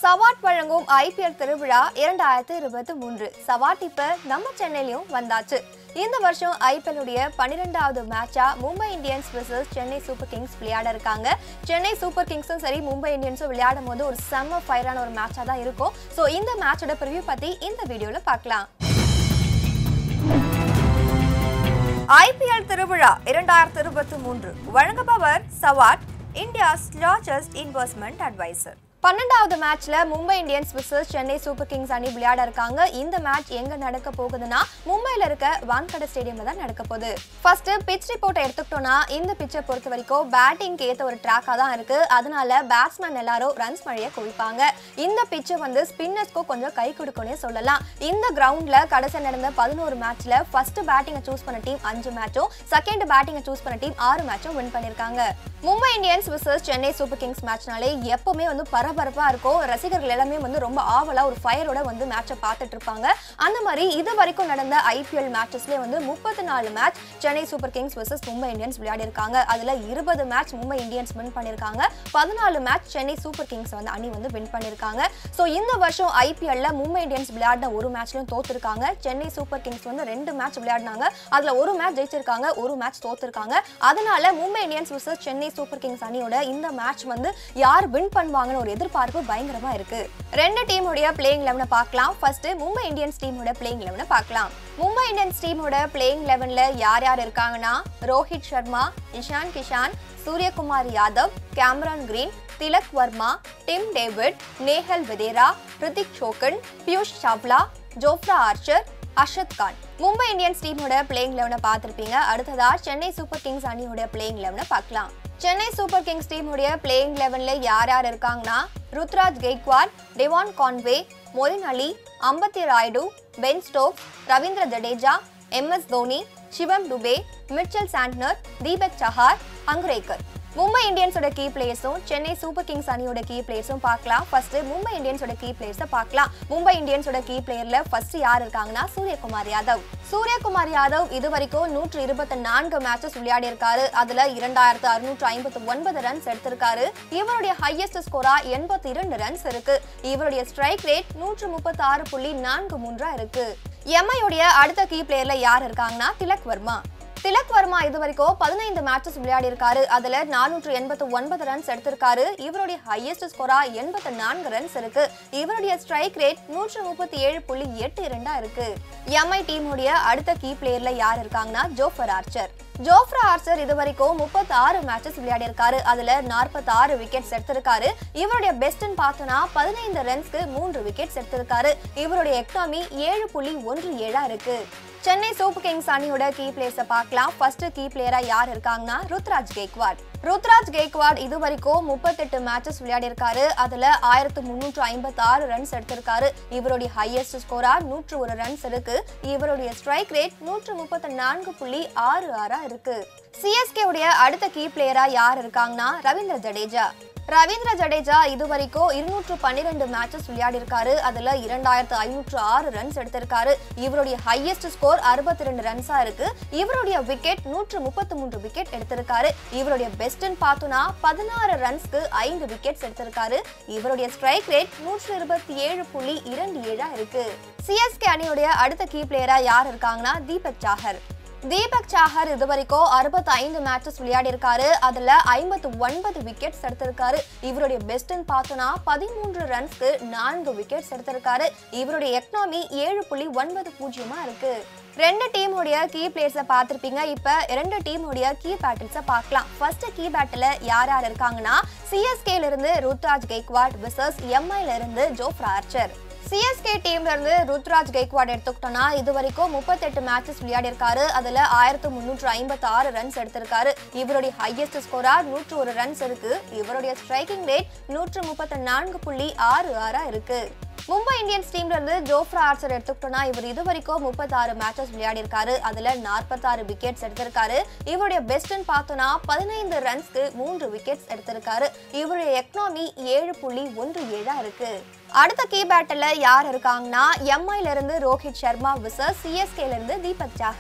சவாட் வழங்கும் ஐபிஎல் திருவிழா இரண்டாயிரத்தி இருபத்தி மூன்று சவாட் இப்ப நம்ம சென்னையிலயும் வந்தாச்சு இந்த வருஷம் ஐபிஎல் உடைய பன்னிரெண்டாவது மேட்சா Mumbai Indians vs Chennai Super Kings விளையாட இருக்காங்க சென்னை சூப்பர் கிங்ஸும் சரி மும்பை இந்தியன்ஸும் விளையாடும் போது ஒரு செம்ம ஃபயரான ஒரு மேட்சா தான் இருக்கும் ஸோ இந்த மேட்சோட ப்ரிவ்யூ பத்தி இந்த வீடியோல பார்க்கலாம் ஐபிஎல் திருவிழா இரண்டாயிரத்தி இருபத்தி மூன்று வழங்குபவர் சவாட் இந்தியாஸ் லார்ஜஸ்ட் இன்வெஸ்ட்மெண்ட் அட்வைசர் பன்னெண்டாவது மேட்ச்ல Mumbai Indians vs Chennai Super Kings அணி விளையாட இருக்காங்க இந்த மேட்ச் எங்க நடக்க போகுதுன்னா மும்பைல இருக்க வான்கடை ஸ்டேடியம்ல தான் நடக்க போகுது ஃபர்ஸ்ட் பிச் ரிப்போர்ட்டை எடுத்துக்கிட்டோம்னா இந்த பிச்சை பொறுத்த வரைக்கும் பேட்டிங்க்கு ஏத்த ஒரு ட்ராக்கா தான் இருக்கு அதனால பேட்ஸ்மேன் எல்லாரும் ரன்ஸ் மழைய குவிப்பாங்க இந்த பிச்சை வந்து ஸ்பின்னர்ஸ்க்கும் கொஞ்சம் கை கொடுக்கும்னே சொல்லலாம் இந்த கிரவுண்ட்ல கடைசி நடந்த பதினோரு மேட்ச்ல ஃபர்ஸ்ட் பேட்டிங்கை சூஸ் பண்ண டீம் அஞ்சு மேட்சும் செகண்ட் பேட்டிங்கை சூஸ் பண்ண டீம் ஆறு மேட்சும் வின் பண்ணிருக்காங்க Mumbai Indians vs Chennai Super Kings மேட்ச்னாலே எப்பவுமே வந்து பரபரப்பா இருக்கும் ரசிகர்கள் எல்லாமே வந்து ரொம்ப ஆவலா ஒரு ஃபயரோட வந்து மேட்சை பார்த்துட்டு இருப்பாங்க அந்த மாதிரி இது வரைக்கும் நடந்த ஐபிஎல் மேட்சஸ்லேயே வந்து முப்பத்தி நாலு match Chennai Super Kings vs Mumbai Indians விளையாடி இருக்காங்க அதுல இருபது மேட்ச் மும்பை இந்தியன்ஸ் வின் பண்ணிருக்காங்க பதினாலு மேட்ச் சென்னை சூப்பர் கிங்ஸ் வந்து அணி வந்து வின் பண்ணிருக்காங்க ஸோ இந்த வருஷம் ஐபிஎல்ல மும்பை இந்தியன்ஸ் விளையாடின ஒரு மேட்ச்லயும் தோத்துருக்காங்க சென்னை சூப்பர் கிங்ஸ் வந்து ரெண்டு மேட்ச் விளையாடினாங்க அதுல ஒரு மேட்ச் ஜெயிச்சிருக்காங்க ஒரு மேட்ச் தோத்துருக்காங்க அதனால Mumbai Indians vs Chennai Super Kings அணியோட இந்த மேட்ச் வந்து யார் வின் பண்ணுவாங்கன்னு ஒரு எதிர்பார்ப்பு பயங்கரமா இருக்கு ரெண்டு டீமுடைய பிளேயிங் லெவனை பார்க்கலாம் ஃபர்ஸ்ட் மும்பை இந்தியன்ஸ் டீமோட பிளேயிங் லெவனை பார்க்கலாம் மும்பை இந்தியன்ஸ் டீமோட பிளேயிங் லெவன்ல யார் யார் இருக்காங்கன்னா Rohit Sharma Ishan Kishan Suryakumar Yadav Cameron Green Tilak Varma Tim David Nehal Wadhera Hrithik Shokeen Piyush Chawla Jofra Archer Arshad Khan Mumbai Indians டீமோட பிளேயிங் லெவனை பார்த்துருப்பீங்க அடுத்ததா சென்னை சூப்பர் கிங்ஸ் அணியோட பிளேயிங் லெவனை பார்க்கலாம் சென்னை சூப்பர் கிங்ஸ் டீமுடைய பிளேயிங் லெவன்ல யார் யார் இருக்காங்கன்னா ருத்ராஜ் கெய்க்வாட் டெவான் கான்வே மொயின் அலி அம்பத்தி Rayudu Ben Stokes Ravindra Jadeja M S Dhoni Shivam Dube Mitchell Santner Deepak Chahar Hangargekar Mumbai இந்தியன்ஸோட கீ பிளேயர்ஸும் சென்னை சூப்பர் கிங்ஸ் அணியோட கீ பிளேயர்ஸும் பார்க்கலாம் ஃபர்ஸ்ட் மும்பை இந்தியன்ஸோட கீ பிளேயர்ஸை பார்க்கலாம் மும்பை இந்தியன்ஸோட கீ பிளேயர்ல ஃபர்ஸ்ட் யார் இருக்காங்கன்னா சூரியகுமார் யாதவ் சூரியகுமார் யாதவ் இது வரைக்கும் நூற்று இருபத்தி நான்கு மேட்சஸ் விளையாடி இருக்காரு அதுல இரண்டாயிரத்து அறுநூற்று ஐம்பத்தி ஒன்பது ரன்ஸ் எடுத்திருக்காரு இவருடைய ஹையஸ்ட் ஸ்கோரா எண்பத்தி இரண்டு ரன்ஸ் இருக்கு இவருடைய ஸ்ட்ரைக் ரேட் நூற்று முப்பத்தி ஆறு புள்ளி நான்கு மூன்றா இருக்கு எம்ஐயுடைய அடுத்த கீ பிளேயர்ல யார் இருக்காங்கன்னா திலக் வர்மா திலக் வர்மா இது வரைக்கும் பதினைந்து மேட்சஸ் விளையாடி இருக்காரு அதுல நானூற்று எண்பத்து ஒன்பது ரன்ஸ் எடுத்திருக்காரு இவருடைய ஹையஸ்ட் ஸ்கோரா எண்பத்து நான்கு ரன்ஸ் இருக்கு இவருடைய ஸ்ட்ரைக் ரேட் நூற்று முப்பத்தி ஏழு புள்ளி எட்டு இரண்டா இருக்கு எம்ஐ டீமுடைய அடுத்த கீ பிளேயர்ல யார் இருக்காங்கன்னா ஜோஃபர் ஆர்ச்சர் ஜோஃப்ரா ஆர்ச்சர் இது வரைக்கும் முப்பத்தி ஆறு மேட்சஸ் விளையாடி இருக்காரு அதுல நாற்பத்தி ஆறு விக்கெட்ஸ் எடுத்திருக்காரு இவருடைய பெஸ்ட்னு பார்த்தோம்னா பதினைந்து ரன்ஸ்க்கு மூன்று விக்கெட்ஸ் எடுத்திருக்காரு இவருடைய எக்கனாமி ஏழு புள்ளி ஒன்று ஏழா இருக்கு சென்னை சூப்பர் கிங்ஸ் அணியோட கீ பிளேயர்ஸை பார்க்கலாம் ஃபர்ஸ்ட் கீ பிளேயரா யார் இருக்காங்கன்னா ருத்ராஜ் கெய்க்வாட் ருத்ராஜ் கெய்க்வாட் இது வரைக்கும் முப்பத்தெட்டு மேட்சஸ் விளையாடி இருக்காரு அதுல ஆயிரத்து முன்னூற்று ஐம்பத்தி ஆறு ரன்ஸ் எடுத்திருக்காரு இவருடைய ஹையஸ்ட் ஸ்கோரா நூற்று ஒரு ரன்ஸ் இருக்கு இவருடைய ஸ்ட்ரைக் ரேட் நூற்று முப்பத்தி நான்கு புள்ளி ஆறு ஆறா இருக்கு சிஎஸ்கே உடைய அடுத்த கீ பிளேயரா யார் இருக்காங்கன்னா ரவீந்திர ஜடேஜா ரவீந்திர ஜடேஜா இது வரைக்கும் இருநூற்று பன்னிரெண்டு மேட்சஸ் விளையாடி இருக்காரு அதுல இரண்டாயிரத்து ஐநூற்று ஆறு ரன்ஸ் எடுத்திருக்காரு இவருடைய ஹையஸ்ட் ஸ்கோர் அறுபத்தி ரெண்டு ரன்ஸா இருக்கு இவருடைய விக்கெட் நூற்று முப்பத்தி மூன்று விக்கெட் எடுத்திருக்காரு இவருடைய பெஸ்ட்னு பார்த்தோம்னா பதினாறு ரன்ஸ்க்கு ஐந்து விக்கெட்ஸ் எடுத்திருக்காரு இவருடைய ஸ்ட்ரைக் ரேட் நூற்று இருபத்தி ஏழு புள்ளி இரண்டு ஏழா இருக்கு சிஎஸ்கே அணியுடைய அடுத்த கீ பிளேயரா யார் இருக்காங்கன்னா தீபக் சாஹர் தீபக் சாஹர் இது வரைக்கும் அறுபத்தி ஐந்து மேட்சஸ் விளையாடி இருக்காரு அதுல ஐம்பத்து ஒன்பது விக்கெட்ஸ் எடுத்திருக்காரு இவருடைய பெஸ்ட்னு பார்த்தோம்னா பதிமூன்று ரன்ஸ்க்கு நான்கு விக்கெட்ஸ் எடுத்திருக்காரு இவருடைய எக்கனாமி ஏழு புள்ளி ஒன்பது பூஜ்ஜியமா இருக்கு ரெண்டு டீமுடைய கீ பிளேயர்ஸை பார்த்துருப்பீங்க இப்போ ரெண்டு டீமுடைய கீ பேட்டில்ஸை பார்க்கலாம் ஃபர்ஸ்ட் கீ பேட்டில் யார் யார் இருக்காங்கன்னா சிஎஸ்கேல இருந்து ருத்ராஜ் கெய்க்வாட் விசஸ் எம்ஐல இருந்து ஜோஃப்ரா ஆர்ச்சர் சிஎஸ்கே டீம்ல இருந்து ருத்ராஜ் கெய்க்வாட் எடுத்துக்கிட்டோம்னா இது வரைக்கும் முப்பத்தெட்டு மேட்சஸ் விளையாடி இருக்காரு அதுல ஆயிரத்து முன்னூற்று ஐம்பத்தி ஆறு ரன்ஸ் எடுத்திருக்காரு இவருடைய ஹையஸ்ட் ஸ்கோரா நூற்று ஒரு ரன்ஸ் இருக்கு இவருடைய ஸ்ட்ரைக்கிங் ரேட் நூற்று முப்பத்தி நான்கு புள்ளி ஆறு ஆறா இருக்கு மும்பை இந்தியன்ஸ் டீம்ல இருந்து ஜோஃப்ரா ஆர்ச்சர் எடுத்துக்கிட்டோம்னா இவர் இது வரைக்கும் முப்பத்தாறு மேட்சஸ் விளையாடி இருக்காரு அதுல நாற்பத்தாறு விக்கெட்ஸ் எடுத்திருக்காரு இவருடைய பெஸ்ட்னு பார்த்தோம்னா பதினைந்து ரன்ஸ்க்கு மூன்று விக்கெட்ஸ் எடுத்திருக்காரு இவருடைய எக்கனாமி ஏழு புள்ளி ஒன்று ஏழா இருக்கு அடுத்த கீ பேட்டில் யார் இருக்காங்கன்னா எம்ஐல இருந்து ரோஹித் சர்மா விசஸ் சிஎஸ்கேல இருந்து தீபக் சாஹர்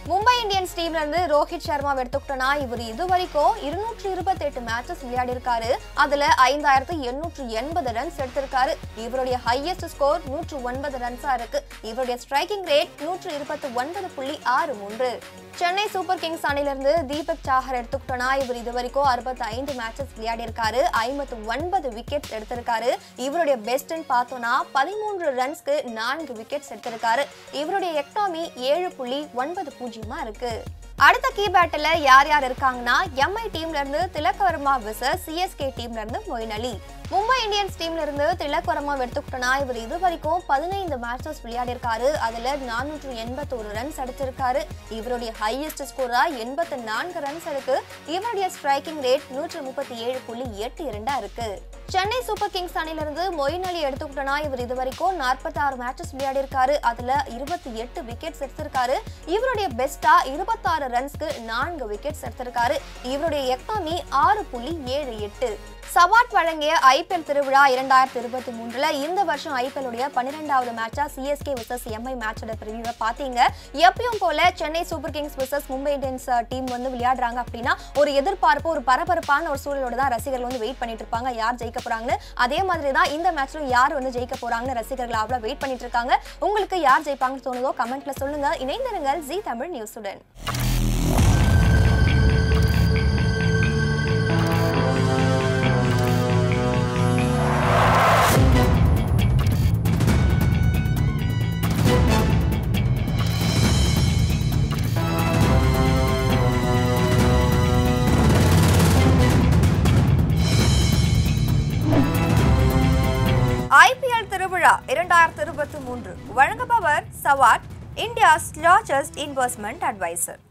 மும்பை இந்தியன்ஸ் டீம்ல இருந்து ரோஹித் சர்மா எடுத்துக்கிட்டோம்னா இவர் இது வரைக்கும் இருநூற்றி இருபத்தி எட்டு மேட்சஸ் விளையாடி இருக்காரு அதுல ஐந்தாயிரத்து எண்ணூற்று எண்பது ரன்ஸ் எடுத்திருக்காரு இவருடைய ஹையஸ்ட் ஸ்கோர் நூற்று ஒன்பது ரன்ஸா இருக்கு இவருடைய ஸ்ட்ரைக்கிங் ரேட் நூற்று இருபத்தி ஒன்பது புள்ளி ஆறு மூன்று சென்னை சூப்பர் கிங்ஸ் அணிலிருந்து தீபக் சாஹர் எடுத்துக்கிட்டோம்னா இவர் இது வரைக்கும் அறுபத்தி ஐந்து மேட்சஸ் விளையாடி இருக்காரு ஐம்பத்து ஒன்பது விக்கெட்ஸ் எடுத்திருக்காரு இவருடைய பெஸ்ட்னு பார்த்தோம்னா பதிமூன்று ரன்ஸ்க்கு நான்கு விக்கெட்ஸ் எடுத்திருக்காரு இவருடைய எக்னாமி ஏழு புள்ளி ஒன்பது பூஜ்ஜியமா இருக்கு அடுத்த கீ பேட்டில் யார் யார் இருக்காங்கன்னா எம்ஐ டீம்ல இருந்து திலக் வர்மா விசஸ் சிஎஸ்கே டீம்ல இருந்து மொயின் அலி மும்பை இந்தியன்ஸ் டீம்ல இருந்து திலக் வர்மா எடுத்துக்கிட்டோம்னா இவர் இது வரைக்கும் பதினைந்து மேட்சஸ் விளையாடி இருக்காரு அதுல நானூற்று எண்பத்தோரு ரன்ஸ் அடிச்சிருக்காரு இவருடைய ஹையஸ்ட் ஸ்கோரா எண்பத்தி நான்கு ரன்ஸ் இருக்கு இவருடைய ஸ்ட்ரைக்கிங் ரேட் நூற்று முப்பத்தி ஏழு புள்ளி எட்டு இரண்டா இருக்கு சென்னை சூப்பர் கிங்ஸ் அணிலிருந்து மொயின் அலி எடுத்துக்கிட்டோம்னா இவர் இது வரைக்கும் நாற்பத்தி ஆறு மேட்சஸ் விளையாடி இருக்காரு அதுல இருபத்தி எட்டு விக்கெட்ஸ் எடுத்திருக்காரு இவருடைய பெஸ்டா இருபத்தாறு ரன்ஸ்க்கு நான்கு விக்கெட்ஸ் எடுத்திருக்காரு இவருடைய எக்காமி ஆறு புள்ளி ஏழு எட்டு சவாட் வழங்கிய ஐபிஎல் திருவிழா இரண்டாயிரத்தி இருபத்தி மூன்றுல இந்த வருஷம் ஐபிஎல் உடைய பன்னிரெண்டாவது மேட்சா சிஎஸ்கே விசஸ் எம்ஐ மேட்சோட பிரிவியூவை பார்த்தீங்க எப்பயும் போல Chennai Super Kings versus Mumbai Indians team வந்து விளையாடுறாங்க அப்படின்னா ஒரு எதிர்பார்ப்பு ஒரு பரபரப்பான ஒரு சூழலோட தான் ரசிகர்கள் வந்து வெயிட் பண்ணிட்டு இருப்பாங்க யார் ஜெயிக்க போறாங்கன்னு அதே மாதிரி தான் இந்த மேட்ச்ல யார் வந்து ஜெயிக்க போறாங்கன்னு ரசிகர்கள் அவ்வளோ வெயிட் பண்ணிட்டு இருக்காங்க உங்களுக்கு யார் ஜெயிப்பாங்கன்னு தோணுதோ கமெண்ட்ல சொல்லுங்க இணைந்திருங்கள் ஜி தமிழ் நியூஸுடன் ஐபிஎல் திருவிழா இரண்டாயிரத்து இருபத்தி மூன்று வழங்குபவர் சவாட் இந்தியாஸ் லார்ஜஸ்ட் இன்வெஸ்ட்மெண்ட் அட்வைசர்